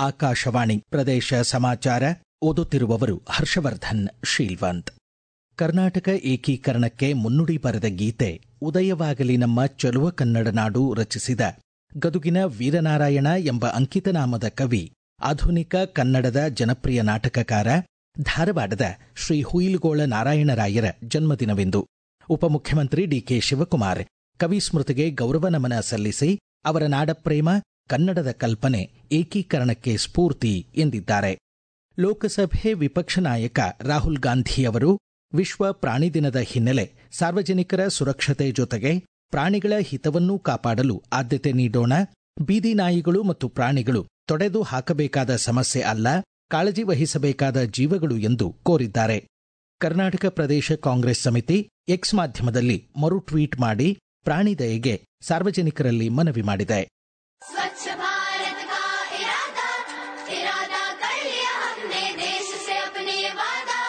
ಆಕಾಶವಾಣಿ ಪ್ರದೇಶ ಸಮಾಚಾರ ಓದುತ್ತಿರುವವರು ಹರ್ಷವರ್ಧನ್ ಶೀಲ್ವಂತ್ ಕರ್ನಾಟಕ ಏಕೀಕರಣಕ್ಕೆ ಮುನ್ನುಡಿ ಬರೆದ ಗೀತೆ ಉದಯವಾಗಲಿ ನಮ್ಮ ಚಲುವ ಕನ್ನಡ ನಾಡು ರಚಿಸಿದ ಗದುಗಿನ ವೀರನಾರಾಯಣ ಎಂಬ ಅಂಕಿತನಾಮದ ಕವಿ ಆಧುನಿಕ ಕನ್ನಡದ ಜನಪ್ರಿಯ ನಾಟಕಕಾರ ಧಾರವಾಡದ ಶ್ರೀ ಹುಯಿಲುಗೋಳ ನಾರಾಯಣರಾಯರ ಜನ್ಮದಿನವೆಂದು ಉಪಮುಖ್ಯಮಂತ್ರಿ ಡಿಕೆ ಶಿವಕುಮಾರ್ ಕವಿ ಸ್ಮೃತಿಗೆ ಗೌರವ ನಮನ ಸಲ್ಲಿಸಿ ಅವರ ನಾಡಪ್ರೇಮ ಕನ್ನಡದ ಕಲ್ಪನೆ ಏಕೀಕರಣಕ್ಕೆ ಸ್ಫೂರ್ತಿ ಎಂದಿದ್ದಾರೆ ಲೋಕಸಭೆ ವಿಪಕ್ಷ ನಾಯಕ ರಾಹುಲ್ ಗಾಂಧಿ ಅವರು ವಿಶ್ವ ಪ್ರಾಣಿ ದಿನದ ಹಿನ್ನೆಲೆ ಸಾರ್ವಜನಿಕರ ಸುರಕ್ಷತೆ ಜೊತೆಗೆ ಪ್ರಾಣಿಗಳ ಹಿತವನ್ನೂ ಕಾಪಾಡಲು ಆದ್ಯತೆ ನೀಡೋಣ ಬೀದಿ ನಾಯಿಗಳು ಮತ್ತು ಪ್ರಾಣಿಗಳು ತೊಡೆದು ಹಾಕಬೇಕಾದ ಸಮಸ್ಯೆ ಅಲ್ಲ ಕಾಳಜಿ ವಹಿಸಬೇಕಾದ ಜೀವಗಳು ಎಂದು ಕೋರಿದ್ದಾರೆ ಕರ್ನಾಟಕ ಪ್ರದೇಶ ಕಾಂಗ್ರೆಸ್ ಸಮಿತಿ ಎಕ್ಸ್ ಮಾಧ್ಯಮದಲ್ಲಿ ಮರು ಟ್ವೀಟ್ ಮಾಡಿ ಪ್ರಾಣಿ ದಯೆಗೆ ಸಾರ್ವಜನಿಕರಲ್ಲಿ ಮನವಿ ಮಾಡಿದೆ स्वच्छ भारत का इरादा इरादा कर लिया हमने देश से अपने वादा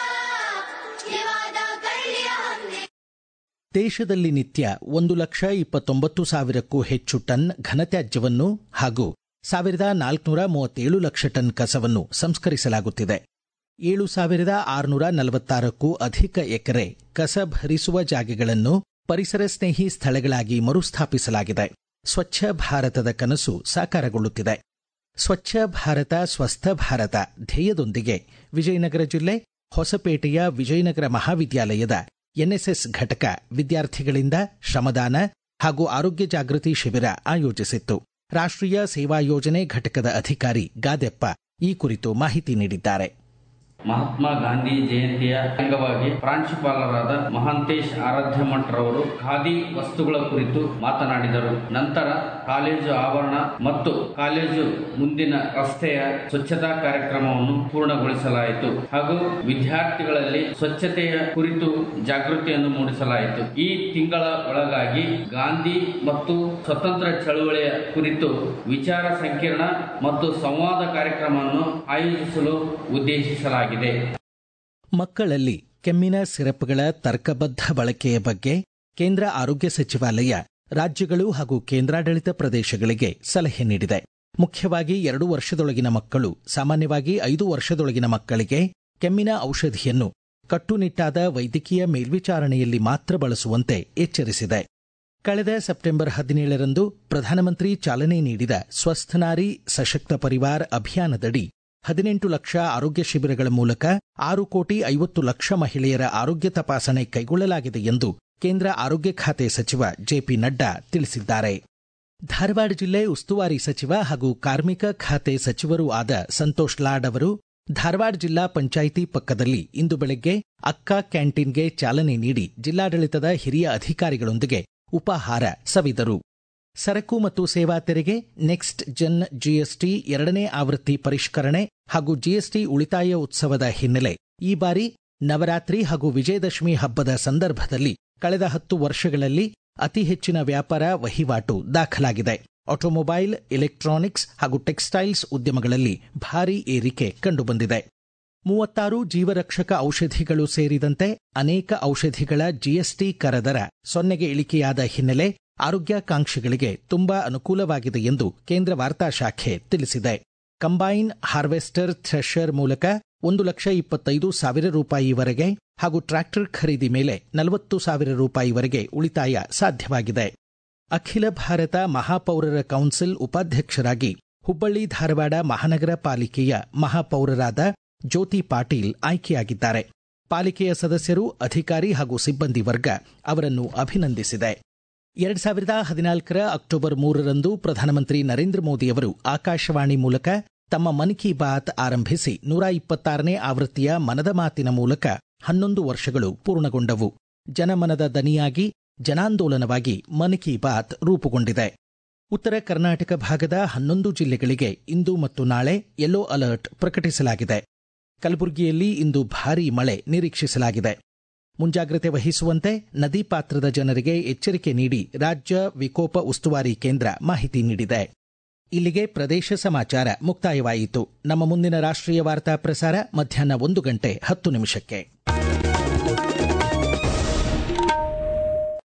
ये वादा कर लिया हमने ದೇಶದಲ್ಲಿ ನಿತ್ಯ ಒಂದು ಲಕ್ಷ ಇಪ್ಪತ್ತೊಂಬತ್ತು ಸಾವಿರಕ್ಕೂ ಹೆಚ್ಚು ಟನ್ ಘನತ್ಯಾಜ್ಯವನ್ನು ಹಾಗೂ ಸಾವಿರದ ನಾಲ್ಕುನೂರ ಮೂವತ್ತೇಳು ಲಕ್ಷ ಟನ್ ಕಸವನ್ನು ಸಂಸ್ಕರಿಸಲಾಗುತ್ತಿದೆ ಏಳು ಸಾವಿರದ ಆರುನೂರ ನಲವತ್ತಾರಕ್ಕೂ ಅಧಿಕ ಎಕರೆ ಕಸ ಭರಿಸುವ ಜಾಗೆಗಳನ್ನು ಪರಿಸರ ಸ್ನೇಹಿ ಸ್ಥಳಗಳಾಗಿ ಮರುಸ್ಥಾಪಿಸಲಾಗಿದೆ ಸ್ವಚ್ಛ ಭಾರತದ ಕನಸು ಸಾಕಾರಗೊಳ್ಳುತ್ತಿದೆ ಸ್ವಚ್ಛ ಭಾರತ ಸ್ವಸ್ಥ ಭಾರತ ಧ್ಯೇಯದೊಂದಿಗೆ ವಿಜಯನಗರ ಜಿಲ್ಲೆ ಹೊಸಪೇಟೆಯ ವಿಜಯನಗರ ಮಹಾವಿದ್ಯಾಲಯದ ಎನ್ಎಸ್ಎಸ್ ಘಟಕ ವಿದ್ಯಾರ್ಥಿಗಳಿಂದ ಶ್ರಮದಾನ ಹಾಗೂ ಆರೋಗ್ಯ ಜಾಗೃತಿ ಶಿಬಿರ ಆಯೋಜಿಸಿತ್ತು ರಾಷ್ಟ್ರೀಯ ಸೇವಾ ಯೋಜನೆ ಘಟಕದ ಅಧಿಕಾರಿ ಗಾದೆಪ್ಪ ಈ ಕುರಿತು ಮಾಹಿತಿ ನೀಡಿದ್ದಾರೆ ಮಹಾತ್ಮ ಗಾಂಧಿ ಜಯಂತಿಯ ಅಂಗವಾಗಿ ಪ್ರಾಂಶುಪಾಲರಾದ ಮಹಾಂತೇಶ್ ಆರಾಧ್ಯ ಮಠರವರು ಖಾದಿ ವಸ್ತುಗಳ ಕುರಿತು ಮಾತನಾಡಿದರು ನಂತರ ಕಾಲೇಜು ಆವರಣ ಮತ್ತು ಕಾಲೇಜು ಮುಂದಿನ ರಸ್ತೆಯ ಸ್ವಚ್ಛತಾ ಕಾರ್ಯಕ್ರಮವನ್ನು ಪೂರ್ಣಗೊಳಿಸಲಾಯಿತು ಹಾಗೂ ವಿದ್ಯಾರ್ಥಿಗಳಲ್ಲಿ ಸ್ವಚ್ಛತೆಯ ಕುರಿತು ಜಾಗೃತಿಯನ್ನು ಮೂಡಿಸಲಾಯಿತು ಈ ತಿಂಗಳ ಒಳಗಾಗಿ ಗಾಂಧಿ ಮತ್ತು ಸ್ವತಂತ್ರ ಚಳುವಳಿಯ ಕುರಿತು ವಿಚಾರ ಸಂಕಿರಣ ಮತ್ತು ಸಂವಾದ ಕಾರ್ಯಕ್ರಮವನ್ನು ಆಯೋಜಿಸಲು ಉದ್ದೇಶಿಸಲಾಗಿದೆ ಮಕ್ಕಳಲ್ಲಿ ಕೆಮ್ಮಿನ ಸಿರಪ್ಗಳ ತರ್ಕಬದ್ಧ ಬಳಕೆಯ ಬಗ್ಗೆ ಕೇಂದ್ರ ಆರೋಗ್ಯ ಸಚಿವಾಲಯ ರಾಜ್ಯಗಳು ಹಾಗೂ ಕೇಂದ್ರಾಡಳಿತ ಪ್ರದೇಶಗಳಿಗೆ ಸಲಹೆ ನೀಡಿದೆ ಮುಖ್ಯವಾಗಿ ಎರಡು ವರ್ಷದೊಳಗಿನ ಮಕ್ಕಳು ಸಾಮಾನ್ಯವಾಗಿ ಐದು ವರ್ಷದೊಳಗಿನ ಮಕ್ಕಳಿಗೆ ಕೆಮ್ಮಿನ ಔಷಧಿಯನ್ನು ಕಟ್ಟುನಿಟ್ಟಾದ ವೈದ್ಯಕೀಯ ಮೇಲ್ವಿಚಾರಣೆಯಲ್ಲಿ ಮಾತ್ರ ಬಳಸುವಂತೆ ಎಚ್ಚರಿಸಿದೆ ಕಳೆದ ಸೆಪ್ಟೆಂಬರ್ ಹದಿನೇಳರಂದು ಪ್ರಧಾನಮಂತ್ರಿ ಚಾಲನೆ ನೀಡಿದ ಸ್ವಸ್ಥನಾರಿ ಸಶಕ್ತ ಪರಿವಾರ್ ಅಭಿಯಾನದಡಿ ಹದಿನೆಂಟು ಲಕ್ಷ ಆರೋಗ್ಯ ಶಿಬಿರಗಳ ಮೂಲಕ ಆರು ಕೋಟಿ ಐವತ್ತು ಲಕ್ಷ ಮಹಿಳೆಯರ ಆರೋಗ್ಯ ತಪಾಸಣೆ ಕೈಗೊಳ್ಳಲಾಗಿದೆ ಎಂದು ಕೇಂದ್ರ ಆರೋಗ್ಯ ಖಾತೆ ಸಚಿವ ಜೆಪಿ ನಡ್ಡಾ ತಿಳಿಸಿದ್ದಾರೆ ಧಾರವಾಡ ಜಿಲ್ಲೆ ಉಸ್ತುವಾರಿ ಸಚಿವ ಹಾಗೂ ಕಾರ್ಮಿಕ ಖಾತೆ ಸಚಿವರೂ ಆದ ಸಂತೋಷ್ ಲಾಡ್ ಅವರು ಧಾರವಾಡ ಜಿಲ್ಲಾ ಪಂಚಾಯಿತಿ ಪಕ್ಕದಲ್ಲಿ ಇಂದು ಬೆಳಗ್ಗೆ ಅಕ್ಕ ಕ್ಯಾಂಟೀನ್ಗೆ ಚಾಲನೆ ನೀಡಿ ಜಿಲ್ಲಾಡಳಿತದ ಹಿರಿಯ ಅಧಿಕಾರಿಗಳೊಂದಿಗೆ ಉಪಹಾರ ಸವಿದರು ಸರಕು ಮತ್ತು ಸೇವಾ ತೆರಿಗೆ ನೆಕ್ಸ್ಟ್ ಜನ್ ಜಿಎಸ್ಟಿ ಎರಡನೇ ಆವೃತ್ತಿ ಪರಿಷ್ಕರಣೆ ಹಾಗೂ ಜಿಎಸ್ಟಿ ಉಳಿತಾಯ ಉತ್ಸವದ ಹಿನ್ನೆಲೆ ಈ ಬಾರಿ ನವರಾತ್ರಿ ಹಾಗೂ ವಿಜಯದಶಮಿ ಹಬ್ಬದ ಸಂದರ್ಭದಲ್ಲಿ ಕಳೆದ ಹತ್ತು ವರ್ಷಗಳಲ್ಲಿ ಅತಿ ಹೆಚ್ಚಿನ ವ್ಯಾಪಾರ ವಹಿವಾಟು ದಾಖಲಾಗಿದೆ ಆಟೋಮೊಬೈಲ್ ಎಲೆಕ್ಟ್ರಾನಿಕ್ಸ್ ಹಾಗೂ ಟೆಕ್ಸ್ಟೈಲ್ಸ್ ಉದ್ಯಮಗಳಲ್ಲಿ ಭಾರೀ ಏರಿಕೆ ಕಂಡುಬಂದಿದೆ ಮೂವತ್ತಾರು ಜೀವರಕ್ಷಕ ಔಷಧಿಗಳು ಸೇರಿದಂತೆ ಅನೇಕ ಔಷಧಿಗಳ ಜಿಎಸ್ಟಿ ಕರದರ ಸೊನ್ನೆಗೆ ಇಳಿಕೆಯಾದ ಹಿನ್ನೆಲೆ ಆರೋಗ್ಯಾಕಾಂಕ್ಷಿಗಳಿಗೆ ತುಂಬಾ ಅನುಕೂಲವಾಗಿದೆ ಎಂದು ಕೇಂದ್ರ ವಾರ್ತಾ ಶಾಖೆ ತಿಳಿಸಿದೆ ಕಂಬೈನ್ ಹಾರ್ವೆಸ್ಟರ್ ಥ್ರೆಷರ್ ಮೂಲಕ ಒಂದು ಲಕ್ಷ ಇಪ್ಪತ್ತೈದು ಸಾವಿರ ರೂಪಾಯಿವರೆಗೆ ಹಾಗೂ ಟ್ರ್ಯಾಕ್ಟರ್ ಖರೀದಿ ಮೇಲೆ ನಲವತ್ತು ಸಾವಿರ ರೂಪಾಯಿವರೆಗೆ ಉಳಿತಾಯ ಸಾಧ್ಯವಾಗಿದೆ ಅಖಿಲ ಭಾರತ ಮಹಾಪೌರರ ಕೌನ್ಸಿಲ್ ಉಪಾಧ್ಯಕ್ಷರಾಗಿ ಹುಬ್ಬಳ್ಳಿ ಧಾರವಾಡ ಮಹಾನಗರ ಪಾಲಿಕೆಯ ಮಹಾಪೌರರಾದ ಜ್ಯೋತಿ ಪಾಟೀಲ್ ಆಯ್ಕೆಯಾಗಿದ್ದಾರೆ ಪಾಲಿಕೆಯ ಸದಸ್ಯರು ಅಧಿಕಾರಿ ಹಾಗೂ ಸಿಬ್ಬಂದಿ ವರ್ಗ ಅವರನ್ನು ಅಭಿನಂದಿಸಿದೆ ಎರಡ್ ಸಾವಿರದ ಹದಿನಾಲ್ಕರ ಅಕ್ಟೋಬರ್ ಮೂರರಂದು ಪ್ರಧಾನಮಂತ್ರಿ ನರೇಂದ್ರ ಮೋದಿ ಅವರು ಆಕಾಶವಾಣಿ ಮೂಲಕ ತಮ್ಮ ಮನ್ ಕಿ ಬಾತ್ ಆರಂಭಿಸಿ ನೂರ ಇಪ್ಪತ್ತಾರನೇ ಆವೃತ್ತಿಯ ಮನದ ಮಾತಿನ ಮೂಲಕ ಹನ್ನೊಂದು ವರ್ಷಗಳು ಪೂರ್ಣಗೊಂಡವು ಜನಮನದ ದನಿಯಾಗಿ ಜನಾಂದೋಲನವಾಗಿ ಮನ್ ಕಿ ಬಾತ್ ರೂಪುಗೊಂಡಿದೆ ಉತ್ತರ ಕರ್ನಾಟಕ ಭಾಗದ ಹನ್ನೊಂದು ಜಿಲ್ಲೆಗಳಿಗೆ ಇಂದು ಮತ್ತು ನಾಳೆ ಯೆಲ್ಲೋ ಅಲರ್ಟ್ ಪ್ರಕಟಿಸಲಾಗಿದೆ ಕಲಬುರಗಿಯಲ್ಲಿ ಇಂದು ಭಾರೀ ಮಳೆ ನಿರೀಕ್ಷಿಸಲಾಗಿದೆ ಮುಂಜಾಗ್ರತೆ ವಹಿಸುವಂತೆ ನದಿ ಪಾತ್ರದ ಜನರಿಗೆ ಎಚ್ಚರಿಕೆ ನೀಡಿ ರಾಜ್ಯ ವಿಕೋಪ ಉಸ್ತುವಾರಿ ಕೇಂದ್ರ ಮಾಹಿತಿ ನೀಡಿದೆ ಇಲ್ಲಿಗೆ ಪ್ರದೇಶ ಸಮಾಚಾರ ಮುಕ್ತಾಯವಾಯಿತು ನಮ್ಮ ಮುಂದಿನ ರಾಷ್ಟ್ರೀಯ ವಾರ್ತಾ ಪ್ರಸಾರ ಮಧ್ಯಾಹ್ನ ಒಂದು ಗಂಟೆ ಹತ್ತು ನಿಮಿಷಕ್ಕೆ